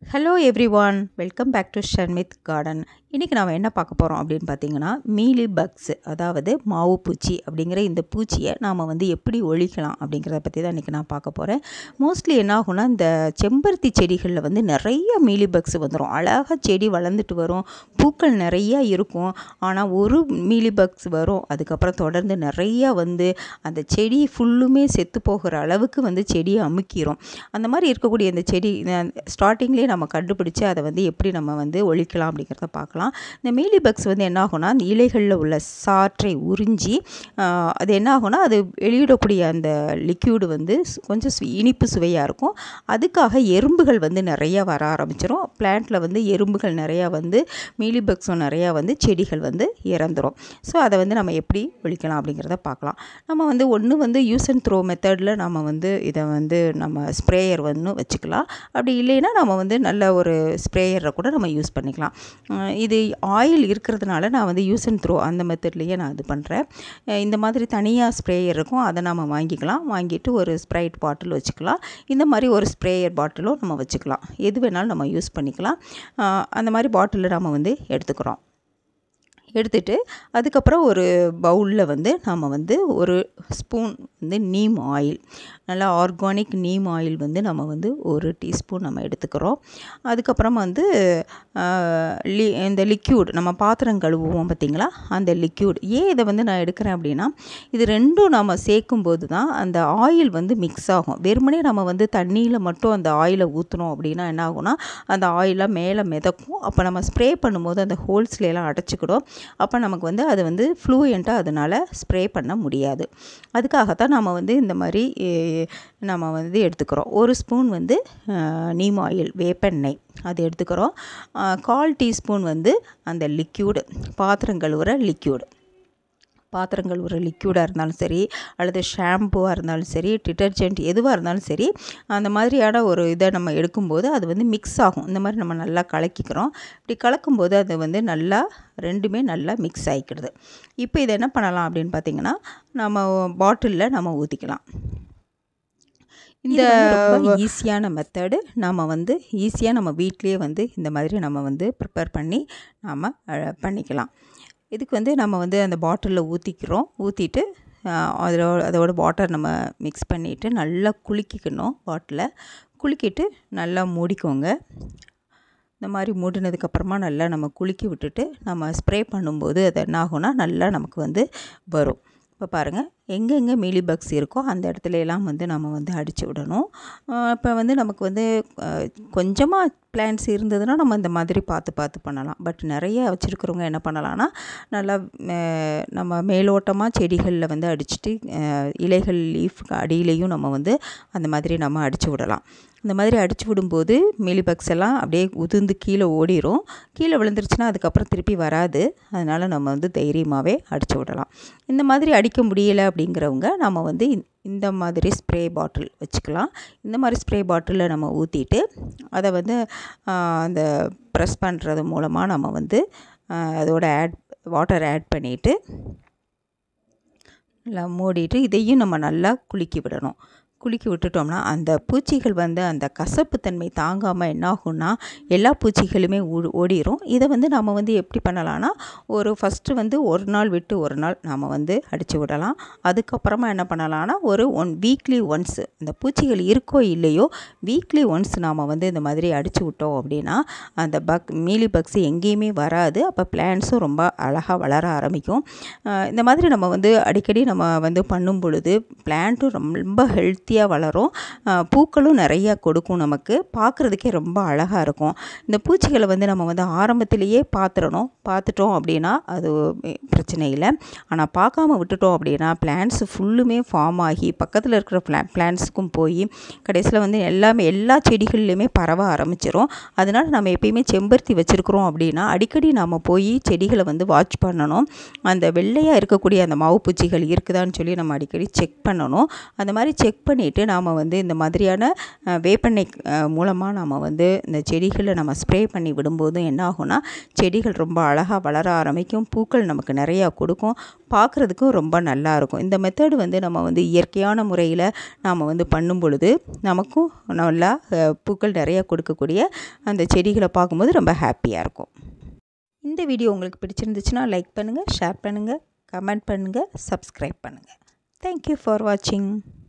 hello every one welcome back to Shanmith garden இன்றைக்கி நாம் என்ன பார்க்க போகிறோம் அப்படின்னு பார்த்தீங்கன்னா மீலி பக்ஸ் அதாவது மாவு பூச்சி அப்படிங்கிற இந்த பூச்சியை நாம் வந்து எப்படி ஒழிக்கலாம் அப்படிங்கிறத பற்றி தான் இன்றைக்கி நான் பார்க்க போகிறேன் மோஸ்ட்லி என்ன ஆகும்னா இந்த செம்பருத்தி செடிகளில் வந்து நிறைய மீலி பக்ஸ் வந்துடும் அழகாக செடி வளர்ந்துட்டு வரும் பூக்கள் நிறையா இருக்கும் ஆனால் ஒரு மீலி பக்ஸ் வரும் அதுக்கப்புறம் தொடர்ந்து நிறையா வந்து அந்த செடி ஃபுல்லுமே செத்து போகிற அளவுக்கு வந்து செடியை அமுக்கிரும் அந்த மாதிரி இருக்கக்கூடிய இந்த செடி ஸ்டார்டிங்லேயே நம்ம கண்டுபிடிச்சி அதை வந்து எப்படி நம்ம வந்து ஒழிக்கலாம் அப்படிங்கிறத பார்க்கலாம் இந்த மீலி பக்ஸ் வந்து என்ன ஆகும்னா அந்த இலைகளில் உள்ள சாற்றை உறிஞ்சி ஆஹ், அது என்ன ஆகும்னா அது வெளியிடக்கூடிய அந்த லிக்யூடு வந்து சு- கொஞ்சம் சு- இனிப்பு சுவையாக இருக்கும் அதுக்காக எறும்புகள் வந்து நிறைய வர ஆரம்பிச்சிரும் பிளான்ட்டில் வந்து எறும்புகள் நிறையா வந்து மீலி பக்ஸும் நிறையா வந்து செடிகள் வந்து இறந்துரும் ஸோ அதை வந்து நம்ம எப்படி ஒழிக்கலாம் அப்படிங்கிறத பார்க்கலாம் நம்ம வந்து ஒன்று வந்து யூஸ் அண்ட் த்ரோ மெத்தடில் நம்ம வந்து இதை வந்து நம்ம ஸ்ப்ரேயர் வந்து வச்சுக்கலாம் அப்படி இல்லைன்னா நம்ம வந்து நல்ல ஒரு ஸ்ப்ரேயரை கூட நம்ம யூஸ் பண்ணிக்கலாம் அஹ் இது ஆயில் இருக்கிறதுனால நான் வந்து யூஸ் அண்ட் த்ரோ அந்த மெத்தட்லேயே நான் இது பண்ணுறேன் இந்த மாதிரி தனியாக ஸ்ப்ரேயர் இருக்கும் அதை நம்ம வாங்கிக்கலாம் வாங்கிட்டு ஒரு ஸ்ப்ரைட் பாட்டில் வச்சுக்கலாம் இந்த மாதிரி ஒரு ஸ்ப்ரேயர் பாட்டிலும் நம்ம வச்சுக்கலாம் எது வேணாலும் நம்ம யூஸ் பண்ணிக்கலாம் அஹ் அந்த மாதிரி பாட்டிலில் நம்ம வந்து எடுத்துக்கிறோம் எடுத்துட்டு அதுக்கப்புறம் ஒரு பவுலில் வந்து நாம் வந்து ஒரு ஸ்பூன் வந்து நீம் ஆயில் நல்லா ஆர்கானிக் நீம் ஆயில் வந்து நம்ம வந்து ஒரு டீஸ்பூன் நம்ம எடுத்துக்கிறோம் அதுக்கப்புறம் வந்து ஆஹ், லி இந்த லிக்யூட் நம்ம பாத்திரம் கழுவுவோம் பார்த்திங்களா அந்த லிக்யூட் ஏன் இதை வந்து நான் எடுக்கிறேன் அப்படின்னா இது ரெண்டும் நம்ம சேர்க்கும்போது தான் அந்த ஆயில் வந்து மிக்ஸ் ஆகும் வெறுமனே நம்ம வந்து தண்ணியில் மட்டும் அந்த ஆயிலை ஊற்றினோம் அப்படின்னா என்ன ஆகும்னா அந்த ஆயிலாக மேலே மிதக்கும் அப்போ நம்ம ஸ்ப்ரே பண்ணும்போது அந்த ஹோல்ஸ்ல எல்லாம் அடைச்சிக்கிடும் அப்போ நமக்கு வந்து அது வந்து ஃப்ளூயண்ட்டாக அதனால் ஸ்ப்ரே பண்ண முடியாது அதுக்காகத்தான் நம்ம வந்து இந்த மாதிரி eh, நம்ம வந்து எடுத்துக்கிறோம் ஒரு ஸ்பூன் வந்து அஹ், நீம் ஆயில் வேப்பெண்ணெய் அது எடுத்துக்கிறோம் அஹ், கால் டீஸ்பூன் வந்து அந்த லிக்யூடு பாத்திரம் கழுவுற லிக்யூடு பாத்திரங்கள் ஒரு லிக்யூடாக இருந்தாலும் சரி அல்லது ஷாம்புவாக இருந்தாலும் சரி டிட்டர்ஜென்ட் எதுவாக இருந்தாலும் சரி அந்த மாதிரியான ஒரு இதை நம்ம எடுக்கும்போது அது வந்து மிக்ஸ் ஆகும் இந்த மாதிரி நம்ம நல்லா கலக்கிக்கிறோம் இப்படி கலக்கும்போது அது வந்து நல்லா ரெண்டுமே நல்லா மிக்ஸ் ஆகிக்கிடுது இப்போ இதை என்ன பண்ணலாம் அப்படின்னு பார்த்தீங்கன்னா நம்ம பாட்டிலில் நம்ம ஊற்றிக்கலாம் இந்த ஈஸியான மெத்தடு நம்ம வந்து ஈஸியாக நம்ம வீட்லேயே வந்து இந்த மாதிரி நம்ம வந்து ப்ரிப்பேர் பண்ணி நாம் பண்ணிக்கலாம் இதுக்கு வந்து நம்ம வந்து அந்த பாட்டிலில் ஊற்றிக்கிறோம் ஊற்றிட்டு அதோட அதோட வாட்டர் நம்ம மிக்ஸ் பண்ணிவிட்டு நல்லா குலுக்கிக்கணும் பாட்டிலை குலுக்கிட்டு நல்லா மூடிக்கோங்க இந்த மாதிரி மூடினதுக்கப்புறமா நல்லா நம்ம குலுக்கி விட்டுட்டு நம்ம ஸ்ப்ரே பண்ணும்போது அது என்ன ஆகும்னா நல்லா நமக்கு வந்து வரும் இப்போ பாருங்கள் எங்கெங்கே மீலி பக்ஸ் இருக்கோ அந்த இடத்துல எல்லாம் வந்து நம்ம வந்து அடித்து விடணும் இப்போ வந்து நமக்கு வந்து கொஞ்சமாக பிளான்ஸ் இருந்ததுன்னா நம்ம இந்த மாதிரி பார்த்து பார்த்து பண்ணலாம் பட் நிறைய வச்சுருக்கிறவங்க என்ன பண்ணலாம்னா நல்லா அஹ், நம்ம மேலோட்டமாக செடிகளில் வந்து அடிச்சுட்டு அஹ், இலைகள் லீஃப் அடியிலையும் நம்ம வந்து அந்த மாதிரி நம்ம அடித்து விடலாம் இந்த மாதிரி அடித்து விடும்போது மீலி பக்ஸ் எல்லாம் அப்படியே உதிர்ந்து கீழே ஓடிரும் கீழே விழுந்துருச்சுன்னா அதுக்கப்புறம் திருப்பி வராது அதனால் நம்ம வந்து தைரியமாகவே அடித்து விடலாம் இந்த மாதிரி அடிக்க முடியல அப்படிங்கிறவங்க நம்ம வந்து இந்த- இந்த மாதிரி ஸ்ப்ரே பாட்டில் வச்சுக்கலாம் இந்த மாதிரி ஸ்ப்ரே பாட்டிலில் நம்ம ஊற்றிட்டு அதை வந்து ஆஹ், அந்த ப்ரெஸ் பண்ணுறது மூலமாக நம்ம வந்து ஆஹ், அதோட ஆட் வாட்டர் ஆட் பண்ணிவிட்டு நல்லா மூடிட்டு இதையும் நம்ம நல்லா குலுக்கி விடணும் குலுக்கி விட்டுட்டோம்னா அந்த பூச்சிகள் வந்து அந்த கசப்புத்தன்மை தாங்காமல் என்ன ஆகும்னா எல்லா பூச்சிகளுமே ஓ- ஓடிரும் இதை வந்து நம்ம வந்து எப்படி பண்ணலாம்னா ஒரு ஃபஸ்ட்டு வந்து ஒரு நாள் விட்டு ஒரு நாள் நாம் வந்து அடித்து விடலாம் அதுக்கப்புறமா என்ன பண்ணலாம்னா ஒரு ஒன் வீக்லி ஒன்ஸ் இந்த பூச்சிகள் இருக்கோ இல்லையோ வீக்லி ஒன்ஸ் நாம் வந்து இந்த மாதிரி அடித்து விட்டோம் அப்படின்னா அந்த பக் மீலி பக்ஸ் எங்கேயுமே வராது அப்போ பிளான்ஸும் ரொம்ப அழகாக வளர ஆரம்பிக்கும் அஹ் இந்த மாதிரி நம்ம வந்து அடிக்கடி நம்ம வந்து பண்ணும் பொழுது பிளான்ட்டும் ரொம்ப ஹெல்த்தியாக வளரும் அஹ் பூக்களும் நிறையா கொடுக்கும் நமக்கு பார்க்குறதுக்கே ரொம்ப அழகாக இருக்கும் இந்த பூச்சிகளை வந்து நம்ம வந்து ஆரம்பத்திலேயே பார்த்துடணும் பார்த்துட்டோம் அப்படின்னா அது பிரச்சனை இல்லை ஆனால் பார்க்காம விட்டுட்டோம் அப்படின்னா பிளான்ஸ் ஃபுல்லுமே ஃபார்ம் ஆகி பக்கத்தில் இருக்கிற பிளா பிளான்ஸுக்கும் போய் கடைசியில் வந்து எல்லாமே எல்லா செடிகள்லையுமே பரவ ஆரம்பிச்சிரும் அதனால நம்ம எப்பயுமே செம்பருத்தி வச்சுருக்குறோம் அப்படின்னா அடிக்கடி நம்ம போய் செடிகளை வந்து வாட்ச் பண்ணணும் அந்த வெள்ளையாக இருக்கக்கூடிய அந்த மாவு பூச்சிகள் இருக்குதான்னு சொல்லி நம்ம அடிக்கடி செக் பண்ணணும் அந்த மாதிரி செக் பண்ணி பண்ணிவிட்டு நாம் வந்து இந்த மாதிரியான வேப்பெண்ணெய் மூலமாக நாம் வந்து இந்த செடிகளை நம்ம ஸ்ப்ரே பண்ணி விடும்போதும் என்ன ஆகும்னா செடிகள் ரொம்ப அழகாக வளர ஆரம்பிக்கும் பூக்கள் நமக்கு நிறையா கொடுக்கும் பார்க்குறதுக்கும் ரொம்ப நல்லா இருக்கும் இந்த மெத்தடு வந்து நம்ம வந்து இயற்கையான முறையில் நாம் வந்து பண்ணும் பொழுது நமக்கும் நல்லா பூக்கள் நிறையா கொடுக்கக்கூடிய அந்த செடிகளை பார்க்கும்போது ரொம்ப ஹாப்பியாக இருக்கும் இந்த வீடியோ உங்களுக்கு பிடிச்சிருந்துச்சுன்னா லைக் பண்ணுங்கள் ஷேர் பண்ணுங்கள் கமெண்ட் பண்ணுங்கள் சப்ஸ்கிரைப் பண்ணுங்கள் தேங்க்யூ ஃபார் வாட்சிங்